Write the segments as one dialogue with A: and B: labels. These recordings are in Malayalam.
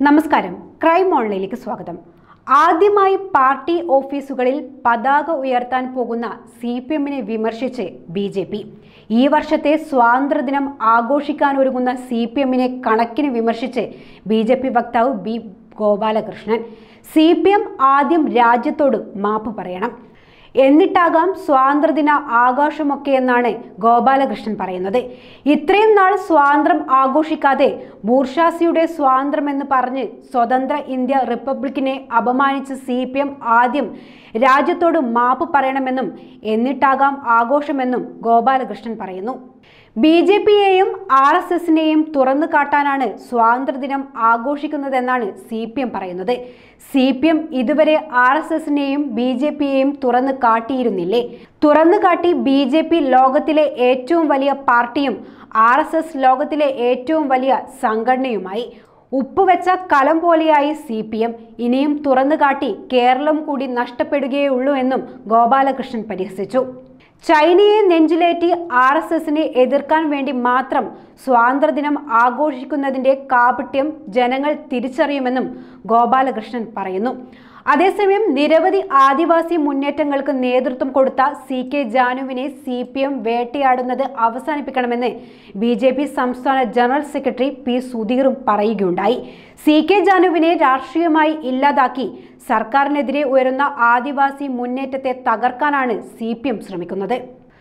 A: നമസ്കാരം ക്രൈം ഓൺലൈനിലേക്ക് സ്വാഗതം ആദ്യമായി പാർട്ടി ഓഫീസുകളിൽ പതാക ഉയർത്താൻ പോകുന്ന സി പി എമ്മിനെ വിമർശിച്ച് ബി ജെ പി ഈ വർഷത്തെ സ്വാതന്ത്ര്യദിനം ആഘോഷിക്കാനൊരുങ്ങുന്ന സി പി എമ്മിനെ കണക്കിന് വിമർശിച്ച് ബി ജെ പി വക്താവ് B Gopalakrishnan CPM ആദ്യം രാജ്യത്തോട് മാപ്പ് പറയണം എന്നിട്ടാകാം സ്വാതന്ത്ര്യദിന ആഘോഷമൊക്കെ എന്നാണ് ഗോപാലകൃഷ്ണൻ പറയുന്നത് ഇത്രയും നാൾ സ്വാതന്ത്ര്യം ആഘോഷിക്കാതെ ബൂർഷാസിയുടെ സ്വാതന്ത്ര്യം എന്ന് പറഞ്ഞ് സ്വതന്ത്ര ഇന്ത്യ റിപ്പബ്ലിക്കിനെ അപമാനിച്ച സി പി എം ആദ്യം രാജ്യത്തോട് മാപ്പ് പറയണമെന്നും എന്നിട്ടാകാം ആഘോഷമെന്നും ഗോപാലകൃഷ്ണൻ പറയുന്നു ബി ജെ പിയെയും ആർ എസ് എസിനെയും തുറന്നു കാട്ടാനാണ് സ്വാതന്ത്ര്യദിനം ആഘോഷിക്കുന്നതെന്നാണ് സി പി എം പറയുന്നത് സി പി എം ഇതുവരെ ആർ എസ് എസിനെയും ബി ജെ പിയെയും തുറന്നു കാട്ടിയിരുന്നില്ലേ തുറന്നു കാട്ടി ബി ജെ പി ലോകത്തിലെ ഏറ്റവും വലിയ പാർട്ടിയും ആർ എസ് എസ് ലോകത്തിലെ ഏറ്റവും വലിയ സംഘടനയുമായി ഉപ്പുവെച്ച കലം പോലെയായി സി പി എം ഇനിയും തുറന്നു കാട്ടി കേരളം കൂടി നഷ്ടപ്പെടുകയുള്ളൂ എന്നും ഗോപാലകൃഷ്ണൻ പരിഹസിച്ചു ചൈനയെ നെഞ്ചിലേറ്റി ആർ എസ് എസിനെ എതിർക്കാൻ വേണ്ടി മാത്രം സ്വാതന്ത്ര്യദിനം ആഘോഷിക്കുന്നതിന്റെ കാപട്യം ജനങ്ങൾ തിരിച്ചറിയുമെന്നും ഗോപാലകൃഷ്ണൻ പറയുന്നു അതേസമയം നിരവധി ആദിവാസി മുന്നേറ്റങ്ങൾക്ക് നേതൃത്വം കൊടുത്ത സി കെ ജാനുവിനെ സി പി എം വേട്ടയാടുന്നത് അവസാനിപ്പിക്കണമെന്ന് ബി ജെ പി സംസ്ഥാന ജനറൽ സെക്രട്ടറി പി സുധീറും പറയുകയുണ്ടായി സി കെ ജാനുവിനെ രാഷ്ട്രീയമായി ഇല്ലാതാക്കി സർക്കാരിനെതിരെ ഉയരുന്ന ആദിവാസി മുന്നേറ്റത്തെ തകർക്കാനാണ് സി പി എം ശ്രമിക്കുന്നത്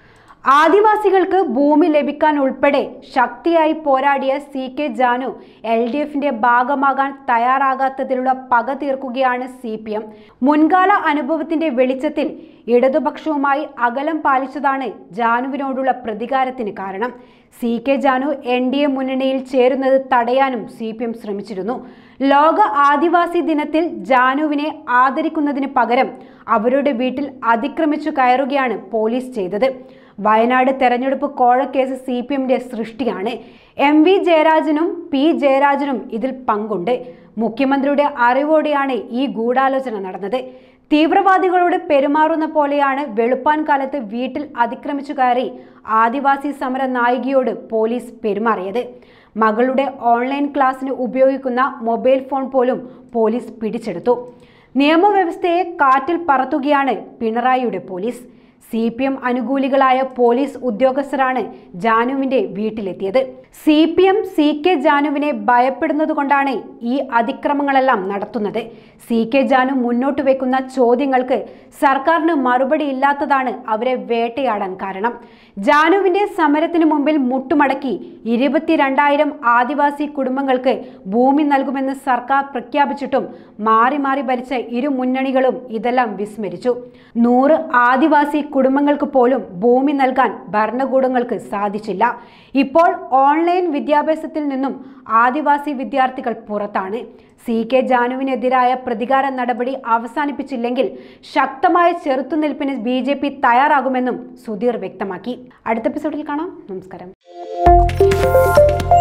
A: ആദിവാസികൾക്ക് ഭൂമി ലഭിക്കാൻ ഉൾപ്പെടെ ശക്തിയായി പോരാടിയ സി കെ ജാനു എൽ ഡി എഫിന്റെ ഭാഗമാകാൻ തയ്യാറാകാത്തതിലുള്ള പക തീർക്കുകയാണ് സി പി എം മുൻകാല അനുഭവത്തിന്റെ വെളിച്ചത്തിൽ ഇടതുപക്ഷവുമായി അകലം പാലിച്ചതാണ് ജാനുവിനോടുള്ള പ്രതികാരത്തിന് കാരണം C K Janu NDA മുന്നണിയിൽ ചേരുന്നത് തടയാനും സി പി എം ശ്രമിച്ചിരുന്നു ലോക ആദിവാസി ദിനത്തിൽ ജാനുവിനെ ആദരിക്കുന്നതിന് പകരം അവരുടെ വീട്ടിൽ അതിക്രമിച്ചു കയറുകയാണ് പോലീസ് ചെയ്തത് വയനാട് തെരഞ്ഞെടുപ്പ് കോഴക്കേസ് സി പി എമ്മിന്റെ സൃഷ്ടിയാണ് എം വി ജയരാജനും പി ജയരാജനും ഇതിൽ പങ്കുണ്ട് മുഖ്യമന്ത്രിയുടെ അറിവോടെയാണ് ഈ ഗൂഢാലോചന നടന്നത് തീവ്രവാദികളോട് പെരുമാറുന്ന പോലെയാണ് വെളുപ്പാൻ കാലത്ത് വീട്ടിൽ അതിക്രമിച്ചു കയറി ആദിവാസി സമര നായികയോട് പോലീസ് പെരുമാറിയത് മകളുടെ ഓൺലൈൻ ക്ലാസ്സിന് ഉപയോഗിക്കുന്ന മൊബൈൽ ഫോൺ പോലും പോലീസ് പിടിച്ചെടുത്തു നിയമവ്യവസ്ഥയെ കാറ്റിൽ പറത്തുകയാണ് പിണറായിയുടെ പോലീസ് സി പി എം അനുകൂലികളായ പോലീസ് ഉദ്യോഗസ്ഥരാണ് ജാനുവിന്റെ വീട്ടിലെത്തിയത് CPM C K ജാനുവിനെ ഭയപ്പെടുന്നത് കൊണ്ടാണ് ഈ അതിക്രമങ്ങളെല്ലാം നടത്തുന്നത് സി കെ ജാനു മുന്നോട്ട് വെക്കുന്ന ചോദ്യങ്ങൾക്ക് സർക്കാരിന് മറുപടി ഇല്ലാത്തതാണ് അവരെ വേട്ടയാടാൻ കാരണം ജാനുവിന്റെ സമരത്തിന് മുമ്പിൽ മുട്ടുമടക്കി ഇരുപത്തിരണ്ടായിരം ആദിവാസി കുടുംബങ്ങൾക്ക് ഭൂമി നൽകുമെന്ന് സർക്കാർ പ്രഖ്യാപിച്ചിട്ടും മാറി മാറി ഭരിച്ച ഇരു മുന്നണികളും ഇതെല്ലാം വിസ്മരിച്ചു നൂറ് ആദിവാസി കുടുംബങ്ങൾക്ക് പോലും ഭൂമി നൽകാൻ ഭരണകൂടങ്ങൾക്ക് സാധിച്ചില്ല ഇപ്പോൾ ഓൺലൈൻ വിദ്യാഭ്യാസത്തിൽ നിന്നും ആദിവാസി വിദ്യാർത്ഥികൾ പുറത്താണ് സി കെ ജാനുവിനെതിരായ പ്രതികാര നടപടി അവസാനിപ്പിച്ചില്ലെങ്കിൽ ശക്തമായ ചെറുത്തുനിൽപ്പിന് ബി ജെ പി തയ്യാറാകുമെന്നും സുധീർ വ്യക്തമാക്കി അടുത്ത എപ്പിസോഡിൽ കാണാം നമസ്കാരം